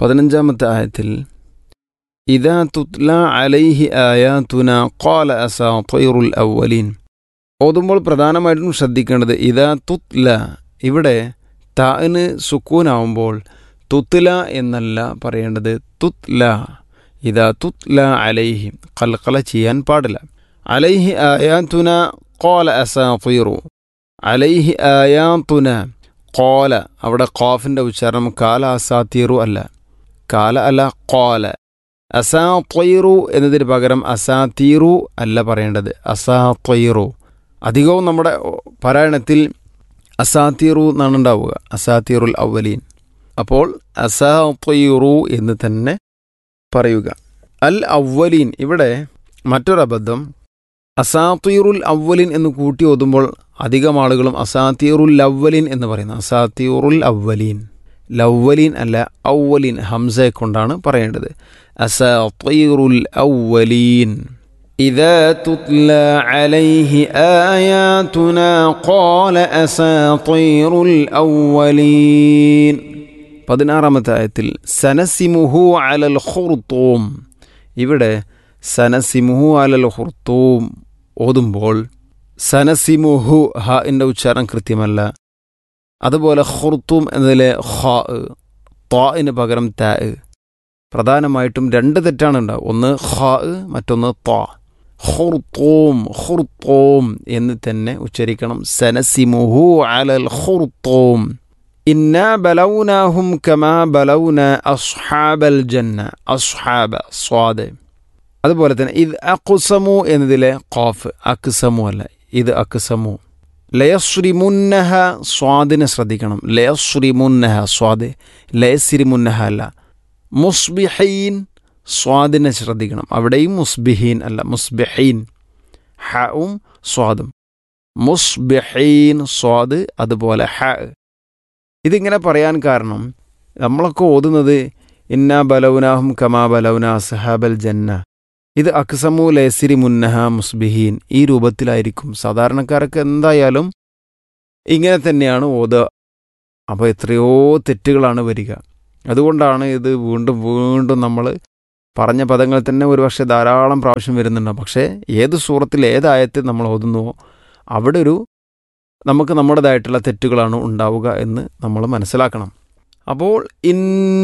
പതിനഞ്ചാമത്തെ ആയത്തിൽ ഇതാ തുത്ല അലൈഹി ആയാതുന ഖാല അസാത്തൈറുൽ അവലീൻ ഓതുമ്പോൾ പ്രധാനമായിട്ടും ശ്രദ്ധിക്കേണ്ടത് ഇതാ തുത്ല ഇവിടെ താന് സുക്കൂനാവുമ്പോൾ തുത്ല എന്നല്ല പറയേണ്ടത് തുത്ല ഇതാ തുത്ല അലൈഹി കൽക്കല ചെയ്യാൻ പാടില്ല അലൈഹി ആയാതുന ഖാല അസാത്തൈറു അലൈഹി ആയാതുന കോല അവിടെ ഖാഫിൻ്റെ ഉച്ചാരണം കാല അസാത്തീറു അല്ല കാല അല്ല കോല അസാത്വൈറു എന്നതിന് പകരം അസാത്തീറു അല്ല പറയേണ്ടത് അസാത്വൈറു അധികവും നമ്മുടെ പാരായണത്തിൽ അസാത്തീറു എന്നാണ് ഉണ്ടാവുക അസാത്തീറുൽ അവലീൻ അപ്പോൾ അസാത്വൈറു എന്ന് തന്നെ പറയുക അൽ അവലീൻ ഇവിടെ മറ്റൊരബദ്ധം അസാത്തീറുൽ അവലിൻ എന്ന് കൂട്ടി ഓതുമ്പോൾ അധികം ആളുകളും അസാത്തീറുൽ അവലിൻ എന്ന് പറയുന്നു അസാത്തീറുൽ അവലീൻ ലവ്വലീൻ അല്ല ഔവലീൻ ഹംസയെ കൊണ്ടാണ് പറയേണ്ടത് അസാത്തീറുൽ അവലീൻ إذا تتلى عليه آياتنا قال أساطير الأولين പതിനാറാമത്തെ ആയത്തിൽ സനസിമുഹു അലൽ ഖുർത്തൂം ഇവിടെ സനസിമുഹു അലൽ ഹുർത്തൂം ഓതുമ്പോൾ സനസിമുഹു ഹ എൻ്റെ ഉച്ചാരണം കൃത്യമല്ല അതുപോലെ ഹുർത്തൂം എന്നതിലെ ഹ ത്വാന് പകരം ത പ്രധാനമായിട്ടും രണ്ട് തെറ്റാണ് ഉണ്ടാവുക ഒന്ന് ഹ മറ്റൊന്ന് ത്വ ഹുർത്തോം ഹുർത്തോം എന്ന് തന്നെ ഉച്ചരിക്കണം സനസിമുഹു അലൽ ഹുർത്തോം ഇന്ന ബലൗനാഹും കമാ ബലൗന അസ്ഹാബൽ ജന്ന അസ്ഹാബ സ്വാദ് അതുപോലെ തന്നെ ഇത് അക്കുസമു എന്നതിലെ ഖാഫ് അക്സമു അല്ല ഇത് അക്സമു ലയശ്രിമുന്നഹ സ്വാദിനെ ശ്രദ്ധിക്കണം ലയശ്രിമുന്നഹ സ്വാദ് ലയസിരിമുന്നഹ അല്ല മുസ്ബിഹീൻ സ്വാദിനെ ശ്രദ്ധിക്കണം അവിടെയും മുസ്ബിഹീൻ അല്ല മുസ്ബിഹീൻ ഹവും സ്വാദും മുസ്ബിഹീൻ സ്വാദ് അതുപോലെ ഹ ഇതിങ്ങനെ പറയാൻ കാരണം നമ്മളൊക്കെ ഓതുന്നത് ഇന്ന ബലൗനാഹും കമാ ബലൗന സഹാബൽ ജന്ന ഇത് അക്സമു ലേസിരി മുന്നഹ മുസ്ബിഹീൻ ഈ രൂപത്തിലായിരിക്കും സാധാരണക്കാരൊക്കെ എന്തായാലും ഇങ്ങനെ തന്നെയാണ് ഓതുക അപ്പോൾ എത്രയോ തെറ്റുകളാണ് വരിക അതുകൊണ്ടാണ് ഇത് വീണ്ടും വീണ്ടും നമ്മൾ പറഞ്ഞ പദങ്ങൾ തന്നെ ഒരുപക്ഷെ ധാരാളം പ്രാവശ്യം വരുന്നുണ്ട് പക്ഷേ ഏത് സൂറത്തിൽ ഏതായത്തിൽ നമ്മൾ ഓതുന്നുവോ അവിടെ ഒരു നമുക്ക് നമ്മുടേതായിട്ടുള്ള തെറ്റുകളാണ് ഉണ്ടാവുക എന്ന് നമ്മൾ മനസ്സിലാക്കണം അപ്പോൾ ഇൻ